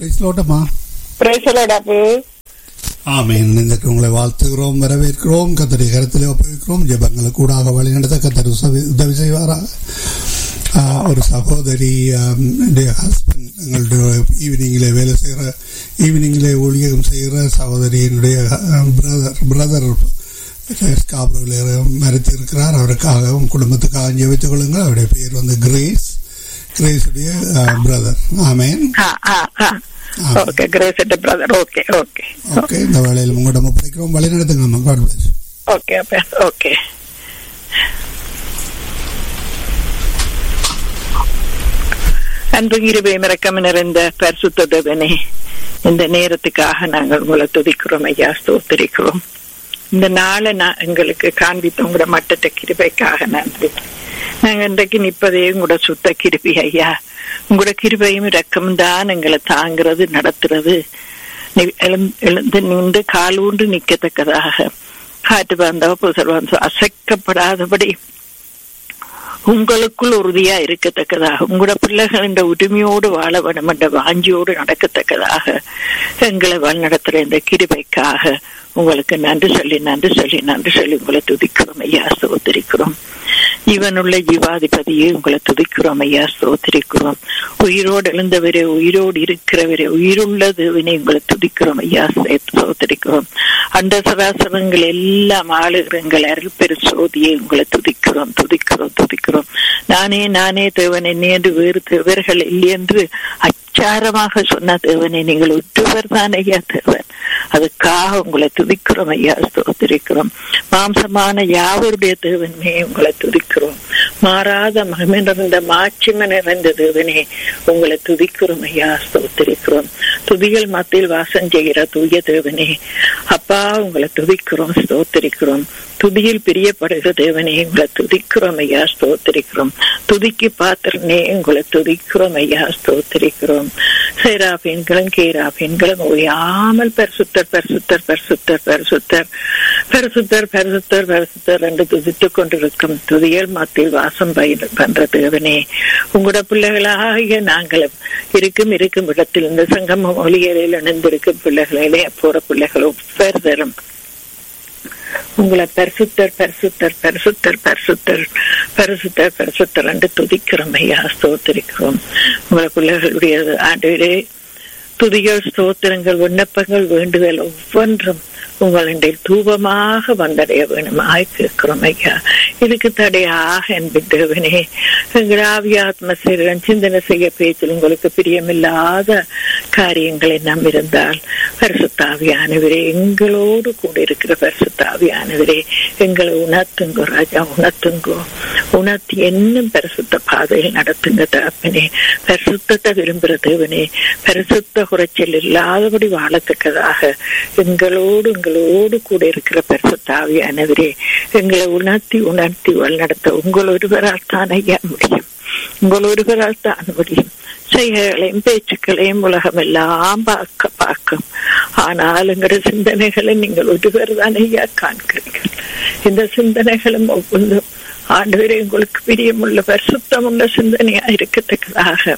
பிரைஸ்லோட்டமா பிரேசலடாப்பு ஆமீன் இன்றைக்கு உங்களை வாழ்த்துகிறோம் வரவேற்கிறோம் கத்தருடைய கருத்திலே ஒப்புவிக்கிறோம் ஜெபங்களை கூடாக வழிநடத்த கத்தர் உசவி- உதவி செய்வாராக ஆ, ஒரு சகோதரி ஹஸ்பண்ட் எங்களுடைய ஈவினிங்கிலே வேலை செய்கிற ஈவினிங்கிலே ஊழியம் செய்கிற சகோதரியினுடைய பிரதர் பிரதர் ஸ்காப்ரோவில் மறைத்து இருக்கிறார் அவருக்காகவும் குடும்பத்துக்காக ஜெபித்துக் கொள்ளுங்கள் அவருடைய பேர் வந்து கிரேஸ் கிரேஸுடைய brother amen okay Grace brother okay okay okay இந்த வேலையில் உங்கள்கிட்ட ஒப்படைக்கிறோம் வழி நடத்துங்க அம்மா காட் பிளஸ் ஓகே அப்ப ஓகே அன்பு இருவை மிரக்கம் நிறைந்த பரிசுத்த தேவனே இந்த நேரத்துக்காக நாங்கள் உங்களை துதிக்கிறோம் ஐயா ஸ்தோத்திரிக்கிறோம் இந்த நாளை நான் எங்களுக்கு காண்பித்த உங்களோட மட்டத்த கிருபைக்காக நன்றி நாங்க இன்றைக்கு நிற்பதே உங்களோட சுத்த கிருபி ஐயா உங்களோட கிருபையும் இரக்கமும் தான் எங்களை தாங்கிறது நடத்துறது நி- எழுந்து எழுந்து நின்று கால் ஊண்டு நிக்கத்தக்கதாக காற்று வந்தவ புசல் வந்தோ அசைக்கப்படாதபடி உங்களுக்குள் உறுதியா இருக்கத்தக்கதாக உங்களோட பிள்ளைகள் இந்த உரிமையோடு வாழ வேண்டும் என்ற வாஞ்சியோடு நடக்கத்தக்கதாக எங்களை வழிநடத்துற இந்த கிருபைக்காக உங்களுக்கு நன்றி சொல்லி நன்றி சொல்லி நன்றி சொல்லி உங்களை துதிக்கிறோம் ஐயா ஸ்தோத்திரிக்கிறோம் இவனுள்ள ஜீவாதிபதியே உங்களை துதிக்கிறோம் ஐயா ஸ்தோத்திரிக்கிறோம் உயிரோடு எழுந்தவரே உயிரோடு இருக்கிறவரே உயிருள்ள தேவனை உங்களை துதிக்கிறோம் ஐயா சே- ஸ்தோத்திரிக்கிறோம் அண்ட சராசரங்கள் எல்லாம் ஆளுகிறங்கள் அருள் பெரு சோதியை உங்களை துதிக்கிறோம் துதிக்கிறோம் துதிக்கிறோம் நானே நானே தேவன் என்னை என்று வேறு தேவர்கள் இல்லை என்று அச்சாரமாக சொன்ன தேவனை நீங்கள் ஒற்றுவர் தான் ஐயா தேவன் அதுக்காக உங்களை துதிக்கிறோம் ஐயா ஸ்தோத்திரிக்கிறோம் மாம்சமான யாவருடைய தேவனே உங்களை துதிக்கிறோம் மாறாத மகிமை நிறைந்த மாட்சிமை நிறைந்த தேவனே உங்களை துதிக்கிறோம் ஐயா ஸ்தோத்திரிக்கிறோம் துதிகள் மத்தியில் வாசம் செய்கிற தூய தேவனே அப்பா உங்களை துதிக்கிறோம் ஸ்தோத்திரிக்கிறோம் துதியில் பிரியப்படுகிற தேவனே உங்களை துதிக்கிறோம் ஐயா ஸ்தோத்திரிக்கிறோம் துதிக்கு பாத்திரனே உங்களை துதிக்கிறோம் ஐயா ஸ்தோத்திரிக்கிறோம் சேராபீன்களும் கேராபீன்களும் ஓயாமல் பரிசுத்தர் பரிசுத்தர் பரிசுத்தர் பரிசுத்தர் பரிசுத்தர் பரிசுத்தர் பரிசுத்தர் என்று துதித்துக் கொண்டிருக்கும் துதியல் மத்தியில் வாசம் பயிர் பண்ற தேவனே உங்களோட பிள்ளைகளாகிய நாங்களும் இருக்கும் இருக்கும் இடத்தில் இந்த சங்கம ஒளியலில் இணைந்திருக்கும் பிள்ளைகளிலே போற பிள்ளைகள் ஒவ்வொருத்தரும் உங்களை பரிசுத்தர் பரிசுத்தர் பரிசுத்தர் பரிசுத்தர் பரிசுத்தர் பரிசுத்தர் என்று துதிக்கிறோம் ஐயா ஸ்தோத்திரிக்கிறோம் உங்களை பிள்ளைகளுடைய ஆண்டுகளே துதிகள் ஸ்தோத்திரங்கள் விண்ணப்பங்கள் வேண்டுதல் ஒவ்வொன்றும் உங்களுடைய தூபமாக வந்தடைய வேணுமாய் கேட்கிறோம் ஐயா இதுக்கு தடையாக என்பின் தேவனே எங்கள் ஆவியாத்ம சரீரம் சிந்தனை செய்ய பேச்சில் உங்களுக்கு பிரியமில்லாத காரியங்களை நம் இருந்தால் பரிசுத்தாவியானவரே எங்களோடு கூட இருக்கிற பரிசுத்தாவியானவரே எங்களை உணர்த்துங்கோ ராஜா உணர்த்துங்கோ உணர்த்தி என்னும் பரிசுத்த பாதையில் நடத்துங்க தகப்பனே பரிசுத்தத்தை விரும்புகிற தேவனே பரிசுத்த குறைச்சல் இல்லாதபடி வாழத்தக்கதாக எங்களோடு எங்களோடு கூட இருக்கிற பரிசுத்தாவியானவரே எங்களை உணர்த்தி உணர்த்தி வழிநடத்த உங்கள் ஒருவரால் தான் ஐயா முடியும் உங்கள் ஒருவரால் தான் முடியும் செயல்களையும் பேச்சுக்களையும் உலகம் எல்லாம் பார்க்க பார்க்கும் ஆனால் எங்களுடைய சிந்தனைகளை நீங்கள் ஒருவர் தான் ஐயா காண்கிறீர்கள் இந்த சிந்தனைகளும் ஒவ்வொன்றும் ஆண்டவரே உங்களுக்கு பிரியமுள்ள பரிசுத்தமுள்ள சிந்தனையா இருக்கத்தக்கதாக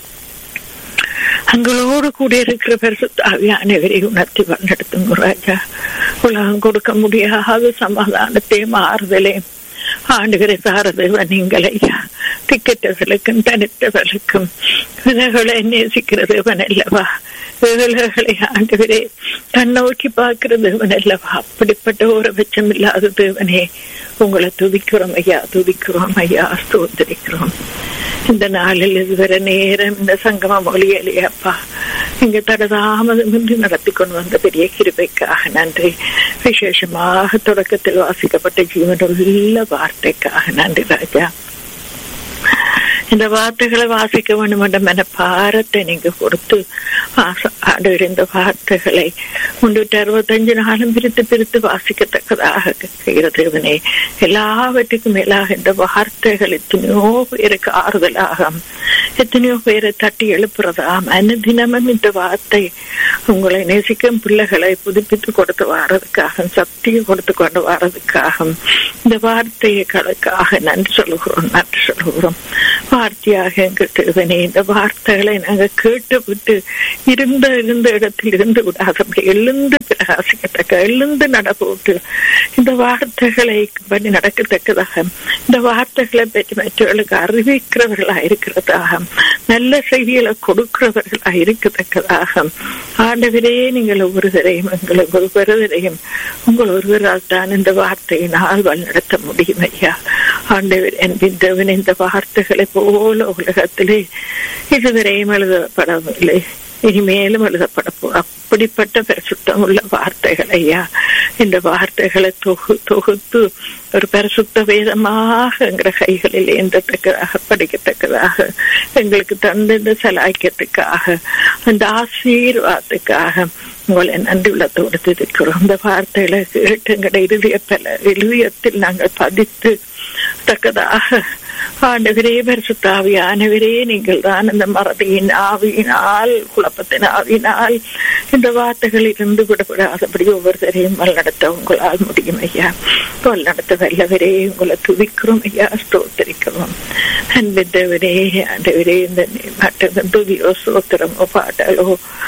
அங்களோடு கூட இருக்கிற பரிசுத்தாவியானவரை உணர்த்தி வழிநடத்துங்க ராஜா உலகம் கொடுக்க முடியாத சமாதானத்தையும் ஆறுதலையும் ஆண்டுகிற சாரதேவ நீங்கள் ஐயா திக்கற்றவர்களுக்கும் தனித்தவர்களுக்கும் விதைகளை நேசிக்கிற தேவன் அல்லவா விதைகளை ஆண்டுகிறே கண்ணோக்கி பார்க்கிற தேவன் அல்லவா அப்படிப்பட்ட ஒரு பட்சம் இல்லாத தேவனே உங்களை துதிக்கிறோம் ஐயா துதிக்கிறோம் ஐயா ஸ்தோத்திரிக்கிறோம் இந்த நாளில் இதுவரை நேரம் இந்த சங்கம மொழியலையப்பா இங்க தடதாமதமின்றி நடத்தி கொண்டு வந்த பெரிய கிருபைக்காக நன்றி விசேஷமாக தொடக்கத்தில் வாசிக்கப்பட்ட ஜீவனுள்ள வார்த்தைக்காக நன்றி ராஜா இந்த வார்த்தைகளை வாசிக்க வேண்டும் என்ற மனப்பாரத்தை நீங்க கொடுத்து ஆண்டவர் இந்த வார்த்தைகளை முன்னூற்றி அறுபத்தஞ்சு நாளும் பிரித்து பிரித்து வாசிக்கத்தக்கதாக தேவனே எல்லாவற்றுக்கும் மேலாக இந்த வார்த்தைகள் எத்தனையோ பேருக்கு ஆறுதலாகும் எத்தனையோ பேரை தட்டி எழுப்புறதாம் அனுதினமும் இந்த வார்த்தை உங்களை நேசிக்கும் பிள்ளைகளை புதுப்பித்து கொடுத்து வாரதுக்காக சக்தியை கொடுத்து கொண்டு வாரதுக்காக இந்த வார்த்தைகளுக்காக நன்றி சொல்லுகிறோம் நன்றி சொல்லுகிறோம் வார்த்தையாக எங்கள் தேவனே இந்த வார்த்தைகளை நாங்கள் கேட்டுவிட்டு இருந்த இருந்த இடத்தில் இருந்து விடாதபடி எழுந்து பிரகாசிக்கத்தக்க எழுந்து நடப்போட்டு இந்த வார்த்தைகளை பண்ணி நடக்கத்தக்கதாக இந்த வார்த்தைகளை பற்றி மற்றவர்களுக்கு அறிவிக்கிறவர்களாக இருக்கிறதாக நல்ல செய்திகளை கொடுக்கிறவர்களாக இருக்கத்தக்கதாக ஆண்டவரே நீங்கள் ஒருவரையும் எங்களை ஒருவரையும் உங்கள் ஒருவரால் தான் இந்த வார்த்தையினால் வழிநடத்த முடியும் ஐயா ஆண்டவர் என்பின் தேவன் இந்த வார்த்தைகளை போல உலகத்திலே இதுவரையும் எழுதப்படவில்லை இனிமேலும் எழுதப்பட அப்படிப்பட்ட பரிசுத்தம் உள்ள வார்த்தைகள் ஐயா இந்த வார்த்தைகளை தொகு தொகுத்து ஒரு பரிசுத்த வேதமாக எங்கிற கைகளில் ஏந்தத்தக்கதாக படிக்கத்தக்கதாக எங்களுக்கு தந்த இந்த சலாய்க்கத்துக்காக அந்த ஆசீர்வாதத்துக்காக உங்களை நன்றி உள்ளத்தோடு இருக்கிறோம் இந்த வார்த்தைகளை கேட்டு எங்களுடைய இறுதிய பல இறுதியத்தில் நாங்கள் பதித்து தக்கதாக ஆண்டவரே பரிசுத்தாவியானவரே நீங்கள் தான் அந்த மறதியின் ஆவியினால் குழப்பத்தின் ஆவியினால் இந்த வார்த்தைகள் இருந்து விடப்படாதபடி ஒவ்வொருத்தரையும் வழிநடத்த உங்களால் முடியும் ஐயா வழிநடத்த வல்லவரே உங்களை துதிக்கிறோம் ஐயா ஸ்தோத்தரிக்கிறோம் அன்பித்தவரே ஆண்டவரே இந்த மற்ற துதியோ சோத்திரமோ பாட்டாலோ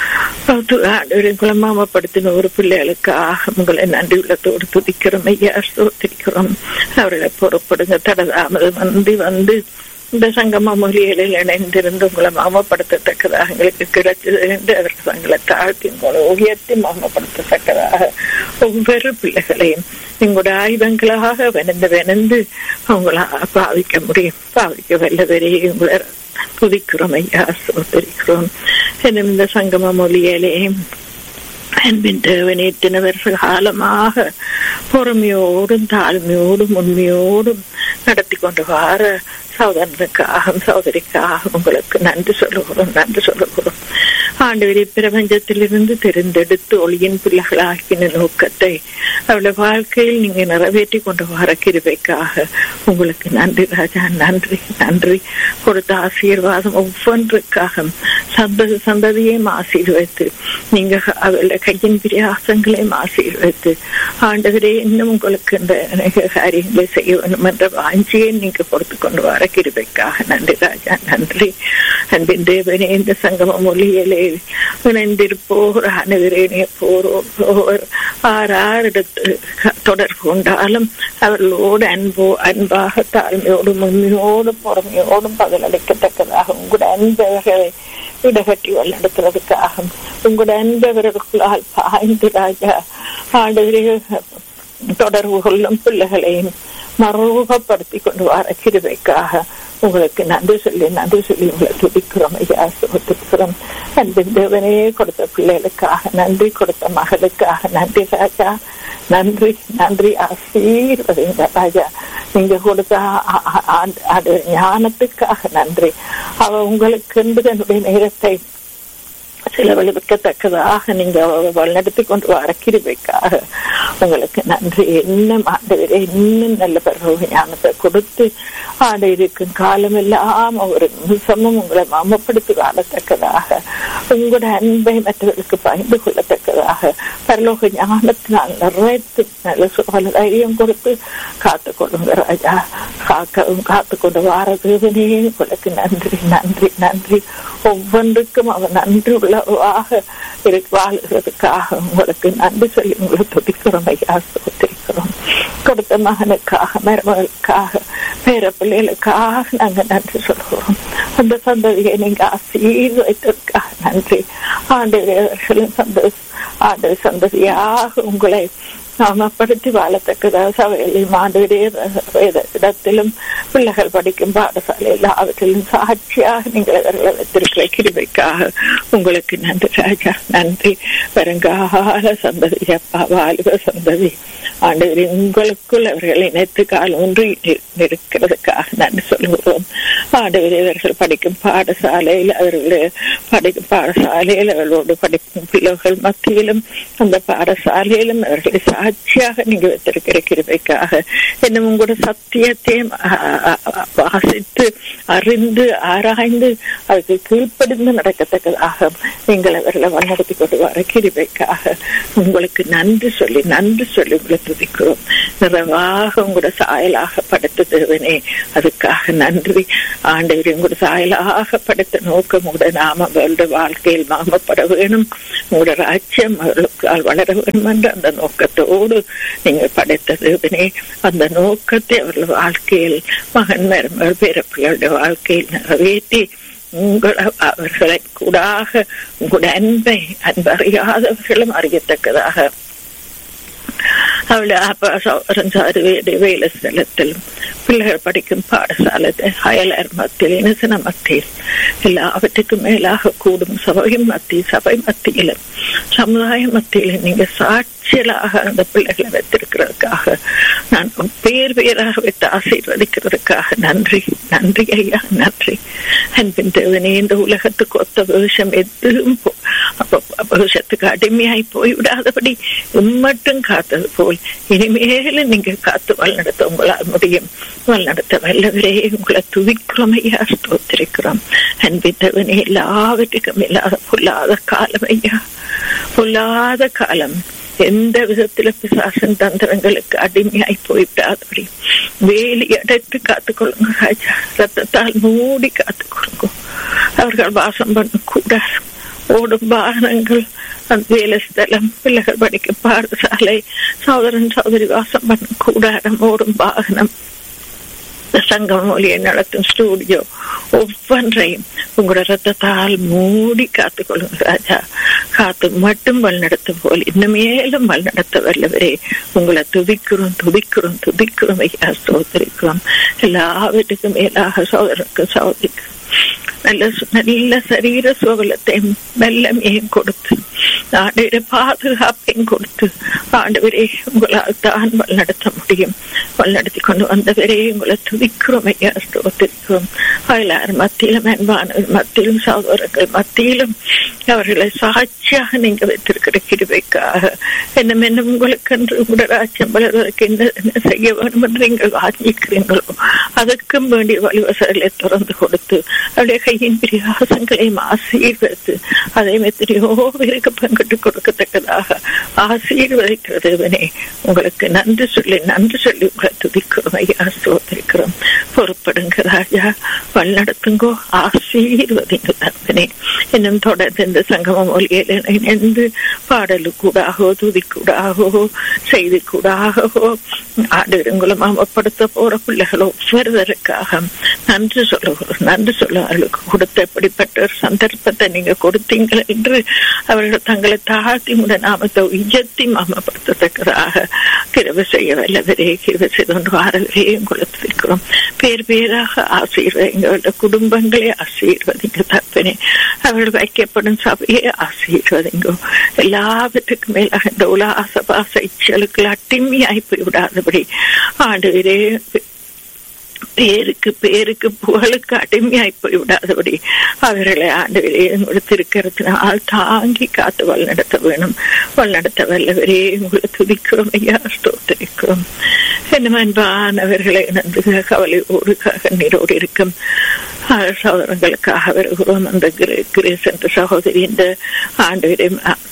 ஆண்டவரே உங்களை மாமப்படுத்தின ஒரு பிள்ளைகளுக்காக உங்களை நன்றி உள்ளத்தோடு துதிக்கிறோம் ஐயா ஸ்தோத்திரிக்கிறோம் அவர்களை பொறுப்படுங்க தடதாமதம் வந்து வந்து இந்த சங்கம மொழிகளில் இணைந்திருந்து உங்களை மாமப்படுத்தத்தக்கதாக எங்களுக்கு கிடைச்சது என்று அவர் தங்களை தாழ்த்தி உங்களை உயர்த்தி மாமப்படுத்தத்தக்கதாக ஒவ்வொரு பிள்ளைகளையும் எங்களுடைய ஆயுதங்களாக வெனந்து வெனந்து அவங்கள பாவிக்க முடியும் பாவிக்க வல்லவரே உங்களை துதிக்கிறோம் ஐயா சோதரிக்கிறோம் இந்த சங்கம மொழியிலே அன்பின் தேவனே இத்தனை வருஷ காலமாக பொறுமையோடும் தாழ்மையோடும் உண்மையோடும் நடத்தி கொண்டு வார சகோதரனுக்காக சகோதரிக்காக உங்களுக்கு நன்றி சொல்லுகிறோம் நன்றி சொல்லுகிறோம் ஆண்டவரை பிரபஞ்சத்திலிருந்து தெரிந்தெடுத்து ஒளியின் பிள்ளைகளாக்கின நோக்கத்தை அவளுடைய வாழ்க்கையில் நீங்க நிறைவேற்றி கொண்டு வர கிருபைக்காக உங்களுக்கு நன்றி ராஜா நன்றி நன்றி கொடுத்த ஆசீர்வாதம் ஒவ்வொன்றுக்காக சந்ததி சந்ததியையும் ஆசீர்வைத்து நீங்க அவளுடைய கையின் பிரியாசங்களையும் ஆசீர்வைத்து ஆண்டவரே இன்னும் உங்களுக்கு இந்த அநேக காரியங்களை செய்ய வேண்டும் என்ற வாஞ்சியை நீங்க கொடுத்து கொண்டு வர கிருபைக்காக நன்றி ராஜா நன்றி அன்பின் தேவனே இந்த சங்கம மொழியிலே இணைந்திருப்போர் அனைவரேனே போரோர் ஆறு ஆறு இடத்து தொடர்பு கொண்டாலும் அவர்களோடு அன்போ அன்பாக தாழ்மையோடும் உண்மையோடும் பொறுமையோடும் பதிலளிக்கத்தக்கதாக உங்களுடைய அன்பவர்களை இடகட்டி வழிநடத்துறதுக்காக உங்களுடைய அன்பவர்களுக்குள்ளால் பாய்ந்து ராஜா ஆண்டு தொடர்பு கொள்ளும் பிள்ளைகளையும் மறுரூபப்படுத்தி கொண்டு வர கிருபைக்காக உங்களுக்கு நன்றி சொல்லி நன்றி சொல்லி உங்களை துடிக்கிறோம் ஐயா சுகத்துக்கிறோம் அன்பின் தேவனே கொடுத்த பிள்ளைகளுக்காக நன்றி கொடுத்த மகளுக்காக நன்றி ராஜா நன்றி நன்றி ஆசீர்வதிங்க ராஜா நீங்க கொடுத்த அது ஞானத்துக்காக நன்றி அவ உங்களுக்கு என்னுடைய நேரத்தை செலவழிக்கத்தக்கதாக நீங்க வழிநடத்தி கொண்டு வர கிருபைக்காக உங்களுக்கு நன்றி இன்னும் ஆண்டவரே இன்னும் நல்ல பருவ ஞானத்தை கொடுத்து ஆண்டு இருக்கும் காலம் எல்லாம் ஒரு நிமிஷமும் உங்களை மமப்படுத்தி வாழத்தக்கதாக உங்களோட அன்பை மற்றவர்களுக்கு பகிர்ந்து கொள்ளத்தக்கதாக பரலோக ஞானத்தினால் நிறைத்து நல்ல சுகால தைரியம் கொடுத்து காத்து கொள்ளுங்க ராஜா காக்கவும் காத்து கொண்டு வார தேவனே உங்களுக்கு நன்றி நன்றி நன்றி ஒவ்வொன்றுக்கும் அவன் நன்றி உள்ளவாக வாழ்கிறதுக்காக உங்களுக்கு நன்றி சொல்லி உங்களை துதிக்கிறோம் ஐயா சோத்திருக்கிறோம் கொடுத்த மகனுக்காக மருமகளுக்காக பேர பிள்ளைகளுக்காக நாங்க நன்றி சொல்கிறோம் அந்த சந்ததியை நீங்க ஆசீர்வைத்ததுக்காக நன்றி ஆண்டவர்களும் சந்தோஷ ஆண்டு சந்ததியாக உங்களை நாமப்படுத்தி வாழத்தக்கதாக சபையிலும் ஆண்டுடைய இடத்திலும் பிள்ளைகள் படிக்கும் பாடசாலையில் அவற்றிலும் சாட்சியாக நீங்கள் அவர்களை வைத்திருக்கிற கிருபைக்காக உங்களுக்கு நன்றி ராஜா நன்றி வருங்கால சந்ததி அப்பா வாலிப சந்ததி ஆண்டு உங்களுக்குள் அவர்கள் இணைத்து கால் ஒன்று இருக்கிறதுக்காக நன்றி சொல்கிறோம் ஆண்டவர் இவர்கள் படிக்கும் பாடசாலையில் அவர்களுடைய படிக்கும் பாடசாலையில் அவர்களோடு படிக்கும் பிள்ளைகள் மத்தியிலும் அந்த பாடசாலையிலும் அவர்களை சாட்சியாக நீங்க வைத்திருக்கிற கிருபைக்காக இன்னும் உங்களோட சத்தியத்தையும் வாசித்து அறிந்து ஆராய்ந்து அதுக்கு கீழ்ப்படிந்து நடக்கத்தக்கதாக நீங்கள் அவர்களை வழிநடத்தி கொண்டு வர கிருபைக்காக உங்களுக்கு நன்றி சொல்லி நன்றி சொல்லி உங்களை துதிக்கிறோம் நிறைவாக உங்களோட சாயலாக படுத்த தேவனே அதுக்காக நன்றி ஆண்டவர் உங்களோட சாயலாக படுத்த நோக்கம் உங்களோட நாம அவர்களுடைய வாழ்க்கையில் மாமப்பட வேணும் உங்களோட ராஜ்யம் அவர்களுக்கால் வளர வேண்டும் என்ற அந்த நோக்கத்தோடு நீங்கள் படைத்த தேவனே அந்த நோக்கத்தை அவர்கள் வாழ்க்கையில் மகன் மருமகள் பிறப்புகளுடைய வாழ்க்கையில் நிறைவேற்றி உங்களை அவர்களை கூடாக உங்களுடைய அன்பை அன்பறியாதவர்களும் அறியத்தக்கதாக அவளை அப்பா வேலை ஸ்தலத்திலும் பிள்ளைகள் படிக்கும் பாடசாலை அயலர் மத்தியில் இனசன மத்தியில் எல்லாவற்றுக்கும் மேலாக கூடும் சபை மத்தியில் சபை மத்தியிலும் சமுதாய மத்தியிலும் நீங்க சாட்சியலாக அந்த பிள்ளைகளை வைத்திருக்கிறதுக்காக நான் பேர் பேராக வைத்து ஆசீர்வதிக்கிறதுக்காக நன்றி நன்றி ஐயா நன்றி அன்பின் தேவனே இந்த உலகத்துக்கு ஒத்த வேஷம் எதுவும் வேஷத்துக்கு அடிமையாய் போய்விடாதபடி உம்மட்டும் காத்தது போல் இனிமேலும் நீங்க காத்து வழிநடத்த உங்களால் முடியும் வழிநடத்த வல்லவரே உங்களை துதிக்கிறோம் ஐயா ஸ்தோத்திரிக்கிறோம் அன்பித்தவனே எல்லாவற்றுக்கும் இல்லாத பொல்லாத காலம் ஐயா பொல்லாத காலம் எந்த விதத்துல பிசாசன் தந்திரங்களுக்கு அடிமையாய் போய்விடாதபடி வேலி அடைத்து காத்துக்கொள்ளுங்க ராஜா ரத்தத்தால் மூடி காத்துக்கொள்ளுங்க அவர்கள் வாசம் பண்ண கூடாது ஓடும் வாகனங்கள் அந்த வேலை ஸ்தலம் பிள்ளைகள் படிக்க பாடசாலை சகோதரன் சகோதரி வாசம் பண்ண கூடாரம் ஓடும் வாகனம் சங்கம் மொழியை நடத்தும் ஸ்டூடியோ ஒவ்வொன்றையும் உங்களோட ரத்தத்தால் மூடி காத்துக்கொள்ளுங்க ராஜா காத்து மட்டும் வழிநடத்தும் போல் இன்னும் மேலும் வழிநடத்த வல்லவரே உங்களை துதிக்கிறோம் துதிக்கிறோம் துதிக்கிறோம் ஐயா சோதரிக்கிறோம் எல்லாவற்றுக்கும் மேலாக சோதரனுக்கும் சோதரிக்கும் நல்ல நல்ல சரீர சுகலத்தையும் மெல்லமையும் கொடுத்து ஆண்டவரை பாதுகாப்பையும் கொடுத்து ஆண்டவரே உங்களால் தான் வழிநடத்த முடியும் வழிநடத்தி கொண்டு வந்தவரே உங்களை துதிக்கிறோம் ஐயா ஸ்தோத்திரிக்கிறோம் அயலார் மத்தியிலும் அன்பானவர் மத்தியிலும் சகோதரர்கள் மத்தியிலும் அவர்களை சாட்சியாக நீங்க வைத்திருக்கிற கிருபைக்காக என்ன என்ன உங்களுக்கு என்று உங்களோட ராஜ்யம் வளர்வதற்கு என்ன என்ன செய்ய வேண்டும் என்று நீங்கள் வாஞ்சிக்கிறீங்களோ அதற்கும் வேண்டிய வழிவசங்களை திறந்து கொடுத்து அவருடைய கையின் பிரியாசங்களையும் ஆசீர்வதித்து அதை எத்தனையோ பேருக்கு பங்கிட்டு கொடுக்கத்தக்கதாக ஆசீர்வதிக்கிறதுவனே உங்களுக்கு நன்றி சொல்லி நன்றி சொல்லி உங்களை துதிக்கிறோம் ஐயா சோதரிக்கிறோம் பொறுப்படுங்க ராஜா வழிநடத்துங்கோ ஆசீர்வதிங்க தந்தனே இன்னும் தொடர்ந்து இந்த சங்கம மொழியில இணைந்து பாடலு கூடாகோ துதி கூடாகோ செய்தி கூடாகவோ ஆடுகளும் அமப்படுத்த போற பிள்ளைகள் ஒவ்வொருவருக்காக நன்றி சொல்லுகிறோம் நன்றி சொல்ல அவர்களுக்கு கொடுத்த இப்படிப்பட்ட ஒரு சந்தர்ப்பத்தை நீங்க கொடுத்தீங்கள் என்று அவர்கள் தங்களை தாழ்த்தி உட நாமத்தை உயர்த்தி மாமப்படுத்தத்தக்கதாக கிருப செய்ய வல்லவரே கிருப செய்து கொண்டு வாரவரே கொடுத்திருக்கிறோம் பேர் பேராக ஆசீர்வதிங்க குடும்பங்களே ஆசீர்வதிங்க தப்பனே அவர்கள் வைக்கப்படும் சபையை ஆசீர்வதிங்க எல்லாவற்றுக்கும் மேலாக இந்த உலாச பாச இச்சலுக்கு அட்டிமையாய் போய் விடாதபடி ஆண்டு பேருக்கு பேருக்கு புகழுக்கு அடிமையாய் போய் விடாதபடி அவர்களை ஆண்டவரே கொடுத்திருக்கிறதுனால் தாங்கி காத்து வழிநடத்த வேணும் வழிநடத்த வல்லவரே உங்களை துதிக்கிறோம் ஐயா ஸ்தோத்தரிக்கிறோம் என்ன அன்பானவர்களை நன்று கவலையோடு கண்ணீரோடு இருக்கும் சகோதரங்களுக்காக வருகிறோம் அந்த கிரேஸ் என்ற சகோதரி இந்த ஆண்டு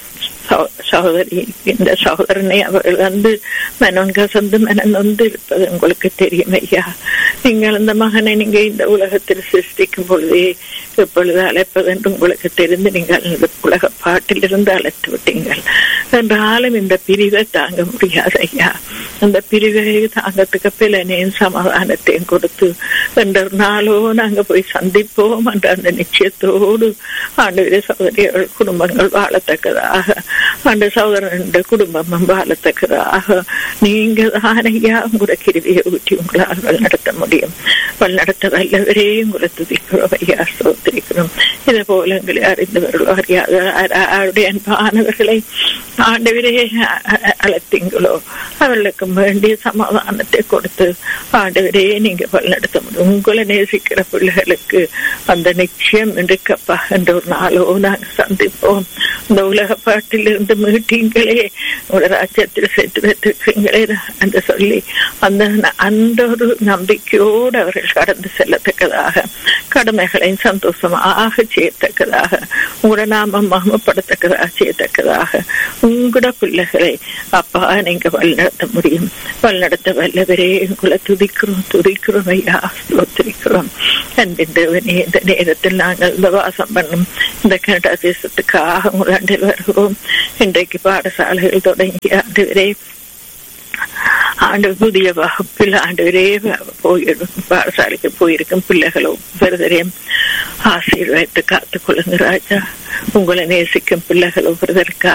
சகோதரி இந்த சகோதரனை அவர்கள் வந்து மனம் கசந்து மனம் நொந்து இருப்பது உங்களுக்கு தெரியும் ஐயா நீங்கள் அந்த மகனை நீங்க இந்த உலகத்தில் சிருஷ்டிக்கும் பொழுதே எப்பொழுது அழைப்பது என்று உங்களுக்கு தெரிந்து நீங்கள் இந்த உலக பாட்டிலிருந்து அழைத்து விட்டீங்கள் என்றாலும் இந்த பிரிவை தாங்க முடியாது ஐயா அந்த பிரிவை தாங்கத்துக்கு பிள்ளனையும் சமாதானத்தையும் கொடுத்து என்ற நாளோ நாங்க போய் சந்திப்போம் என்ற அந்த நிச்சயத்தோடு ஆண்டு சகோதரிகள் குடும்பங்கள் வாழத்தக்கதாக அந்த சகோதரன் குடும்பம் வாழத்தக்கதாக நீங்க தான் ஐயா உங்களோட கிருவியை ஊற்றி உங்களால் வழிநடத்த முடியும் வழிநடத்த வல்லவரே உங்களை துதிக்கிறோம் ஐயா சோத்திரிக்கிறோம் இதே போல எங்களை அறிந்தவர்களோ அறியாத அவருடைய அன்பானவர்களை ஆண்டவரே அழைத்தீங்களோ அவர்களுக்கு வேண்டிய சமாதானத்தை கொடுத்து ஆண்டவரே நீங்க வழிநடத்த முடியும் உங்களை நேசிக்கிற பிள்ளைகளுக்கு அந்த நிச்சயம் இருக்கப்பா என்ற ஒரு நாளோ நாங்கள் சந்திப்போம் இந்த உலக பாட்டிலிருந்து மீட்டீங்களே உங்களோட ராஜ்யத்தில் சேர்த்து வைத்திருக்கிறீங்களே என்று சொல்லி அந்த அந்த ஒரு நம்பிக்கையோடு அவர்கள் கடந்து செல்லத்தக்கதாக கடமைகளையும் சந்தோஷமாக செய்யத்தக்கதாக உங்களோட நாமம் மகமப்படுத்தக்கதாக செய்யத்தக்கதாக உங்களோட பிள்ளைகளை அப்பா நீங்க வழிநடத்த முடியும் வழிநடத்த வல்லவரே உங்களை துதிக்கிறோம் துதிக்கிறோம் ஐயா ஸ்தோத்திரிக்கிறோம் அன்பின் தேவனே இந்த நேரத்தில் நாங்கள் இந்த வாசம் பண்ணும் இந்த கனடா தேசத்துக்காக உங்களாண்டில் வருகிறோம் இன்றைக்கு பாடசாலைகள் தொடங்கி ஆண்டு ஆண்டு புதிய வகுப்பில் ஆண்டு போயிருக்கும் பாடசாலைக்கு போயிருக்கும் பிள்ளைகளும் ஒவ்வொருவரையும் ஆசீர்வாதத்தை காத்துக் கொள்ளுங்க ராஜா உங்களை நேசிக்கும் பிள்ளைகள் ஒவ்வொருவருக்கு